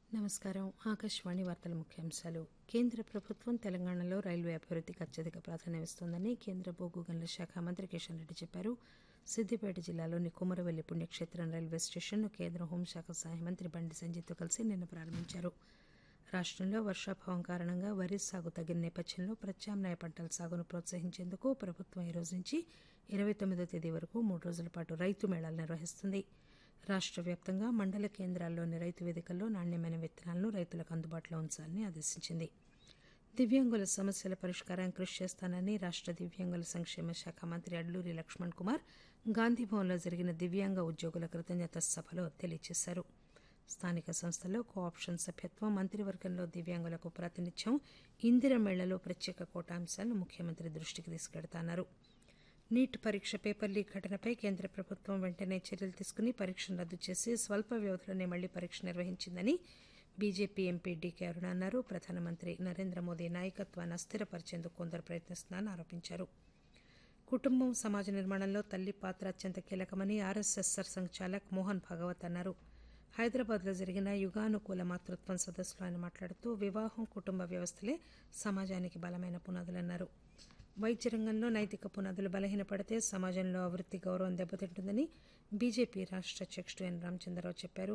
నమస్కారం ఆకాశవాణి వార్తల ముఖ్యాంశాలు కేంద్ర ప్రభుత్వం తెలంగాణలో రైల్వే అభివృద్దికి అత్యధిక ప్రాధాన్యమిస్తోందని కేంద్ర బొగ్గు గనుల శాఖ మంత్రి కిషన్ రెడ్డి చెప్పారు సిద్దిపేట జిల్లాలోని కుమరవెల్లి పుణ్యక్షేత్రం రైల్వే స్టేషన్ను కేంద్ర హోంశాఖ సహాయ మంత్రి బండి సంజయ్తో కలిసి నిన్న ప్రారంభించారు రాష్టంలో వర్షాభావం కారణంగా వరి సాగు తగ్గిన నేపథ్యంలో ప్రత్యామ్నాయ పంటల సాగును ప్రోత్సహించేందుకు ప్రభుత్వం ఈ రోజు నుంచి ఇరవై తొమ్మిదో తేదీ వరకు మూడు రోజుల పాటు రైతు మేళాలు నిర్వహిస్తుంది రాష్ట్ర వ్యాప్తంగా మండల కేంద్రాల్లోని రైతు వేదికల్లో నాణ్యమైన విత్తనాలను రైతులకు అందుబాటులో ఉంచాలని ఆదేశించింది దివ్యాంగుల సమస్యల పరిష్కారానికి కృషి చేస్తానని రాష్ట్ర దివ్యాంగుల సంక్షేమ శాఖ మంత్రి అడ్లూరి లక్ష్మణ్ కుమార్ గాంధీభవన్లో జరిగిన దివ్యాంగ ఉద్యోగుల కృతజ్ఞత సభలో తెలియజేశారు స్థానిక సంస్థల్లో కో ఆప్షన్ సభ్యత్వం మంత్రివర్గంలో దివ్యాంగులకు ప్రాతినిధ్యం ఇందిర మేళ్లలో ప్రత్యేక కోటా అంశాలను ముఖ్యమంత్రి దృష్టికి తీసుకెడతాన్నారు నీట్ పరీక్ష పేపర్ లీక్ ఘటనపై కేంద్ర ప్రభుత్వం వెంటనే చర్యలు తీసుకుని పరీక్షను రద్దు చేసి స్వల్ప వ్యవధిలోనే మళ్లీ పరీక్ష నిర్వహించిందని బీజేపీ ఎంపీ డీకే అరుణ అన్నారు ప్రధానమంత్రి నరేంద్ర మోదీ నాయకత్వాన్ని అస్థిరపరిచేందుకు కొందరు ప్రయత్నిస్తున్నారని ఆరోపించారు కుటుంబం సమాజ నిర్మాణంలో తల్లి పాత్ర అత్యంత కీలకమని ఆర్ఎస్ఎస్ సర్సంఘచాలక్ మోహన్ భాగవత్ అన్నారు హైదరాబాద్లో జరిగిన యుగానుకూల మాతృత్వం సదస్సులో ఆయన మాట్లాడుతూ వివాహం కుటుంబ వ్యవస్థలే సమాజానికి బలమైన పునాదులన్నారు వైద్య రంగంలో నైతిక పునాదులు బలహీనపడితే సమాజంలో అభివృద్ది గౌరవం దెబ్బతింటుందని బీజేపీ రాష్ట్ర అధ్యక్షుడు ఎన్ రామచంద్రరావు చెప్పారు